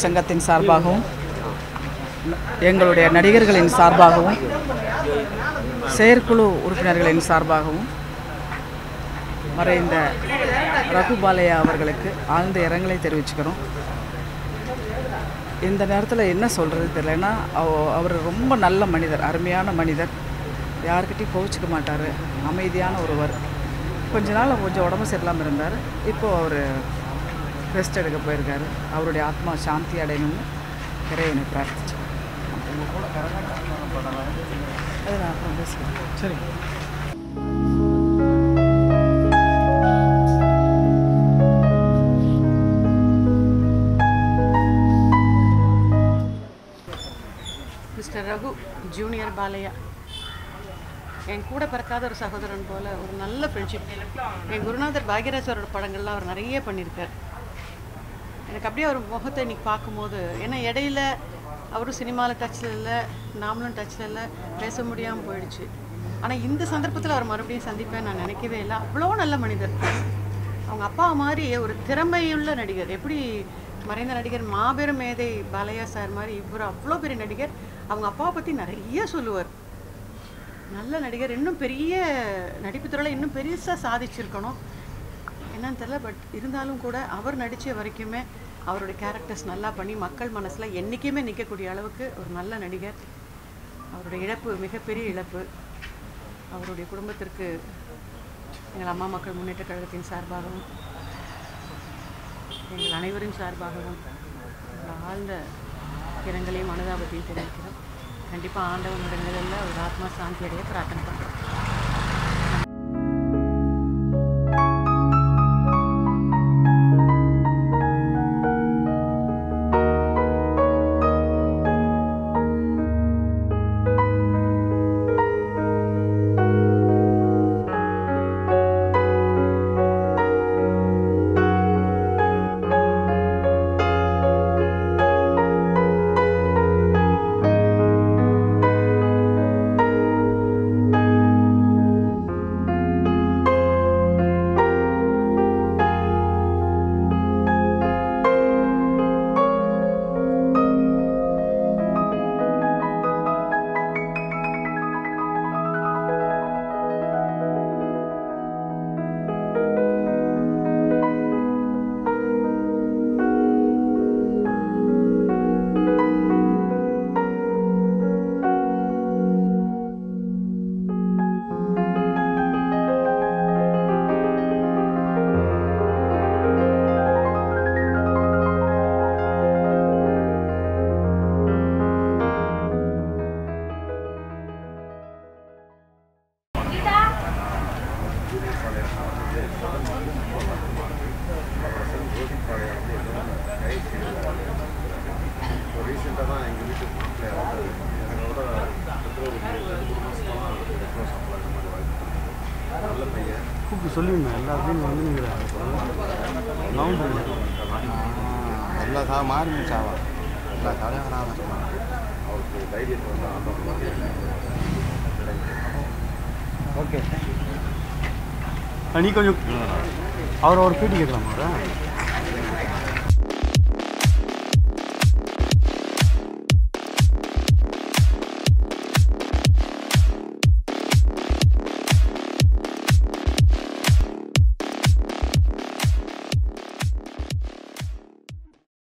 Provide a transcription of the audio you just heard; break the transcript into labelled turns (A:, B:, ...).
A: சங்கத்தின் சார்பாகவும் எங்களுடைய நடிகர்களின் சார்பாகவும் செயற்குழு உறுப்பினர்களின் சார்பாகவும் மறைந்த ரகு பாலையா அவர்களுக்கு ஆழ்ந்த இரங்கலை தெரிவிச்சுக்கிறோம் இந்த நேரத்தில் என்ன சொல்கிறது தெரியலன்னா அவ- அவர் ரொம்ப நல்ல மனிதர் அருமையான மனிதர் யாருக்கிட்டையும் கோவிச்சுக்க மாட்டார் அமைதியான ஒருவர் கொஞ்ச நாள் கொஞ்சம் உடம்பு சரியில்லாமல் இருந்தார் இப்போது அவர் ரெஸ்ட் எடுக்க போயிருக்காரு அவருடைய ஆத்மா சாந்தி அடையணும்னு இறைவனை பிரார்த்திச்சோம் அது நான் அப்புறம் பேசுகிறேன்
B: சரி
C: மிஸ்டர் ரகு ஜூனியர் பாலையா என் கூட பிறக்காத ஒரு சகோதரன் போல ஒரு நல்ல ஃப்ரெண்ட்ஷிப் என் குருநாதர் பாக்யராஜரோட படங்கள்லாம் அவர் நிறைய பண்ணியிருக்கார் எனக்கு அப்படியே அவர் முகத்தை இன்னைக்கு பார்க்கும்போது ஏன்னா இடையில அவரும் சினிமாவில் டச்சில் இல்லை நாமளும் டச்சில் இல்லை பேச முடியாமல் போயிடுச்சு ஆனால் இந்த சந்தர்ப்பத்தில் அவர் மறுபடியும் சந்திப்பேன் நான் நினைக்கவே இல்லை அவ்வளோ நல்ல மனிதர் அவங்க அப்பா மாதிரி ஒரு திறமையுள்ள நடிகர் எப்படி மறைந்த நடிகர் மாபெரும் மேதை பாலையா சார் மாதிரி இவர் அவ்வளோ பெரிய நடிகர் அவங்க அப்பாவை பற்றி நிறைய சொல்லுவார் நல்ல நடிகர் இன்னும் பெரிய நடிப்பு துறையில் இன்னும் பெருசாக சாதிச்சிருக்கணும் என்னன்னு தெரியல பட் இருந்தாலும் கூட அவர் நடித்த வரைக்குமே அவருடைய கேரக்டர்ஸ் நல்லா பண்ணி மக்கள் மனசில் என்றைக்குமே நிற்கக்கூடிய அளவுக்கு ஒரு நல்ல நடிகர் அவருடைய இழப்பு மிகப்பெரிய இழப்பு அவருடைய குடும்பத்திற்கு எங்கள் அம்மா மக்கள் முன்னேற்ற கழகத்தின் சார்பாகவும் எங்கள் அனைவரின் சார்பாகவும் ஒரு ஆழ்ந்த இரங்கலையும் அனுதாபத்தையும் தெரிவிக்கிறோம் கண்டிப்பாக ஆண்டவனுடைய நிழலில் ஒரு ஆத்மா சாந்தி அடைய பிரார்த்தனை பண்ணுறோம்
D: ரீசெண்டாக தான் எங்கள் வீட்டு மாப்பிள்ளை வந்து எங்களோட பிப்ரவரி ரெண்டு மூணு மாதமாக டெக்னோ சாப்பிட்றாங்க மாதிரி வாழ்க்கை நல்ல பையன்
B: கூப்பிட்டு சொல்லியிருந்தேன் எல்லாத்தையும் வந்து நீங்கள்
E: ಎಲ್ಲ ಸಹ ಮಾರಿ ಮುಂಚಾವ ಎಲ್ಲ ಸಾಡೆ ಹಣ
D: அவருக்கு தைரியத்தை வந்து ஆண்டவன்
B: ஓகே நீ கொஞ்சம் அவர் ஒரு பேட்டி கேட்கலாமா அவரை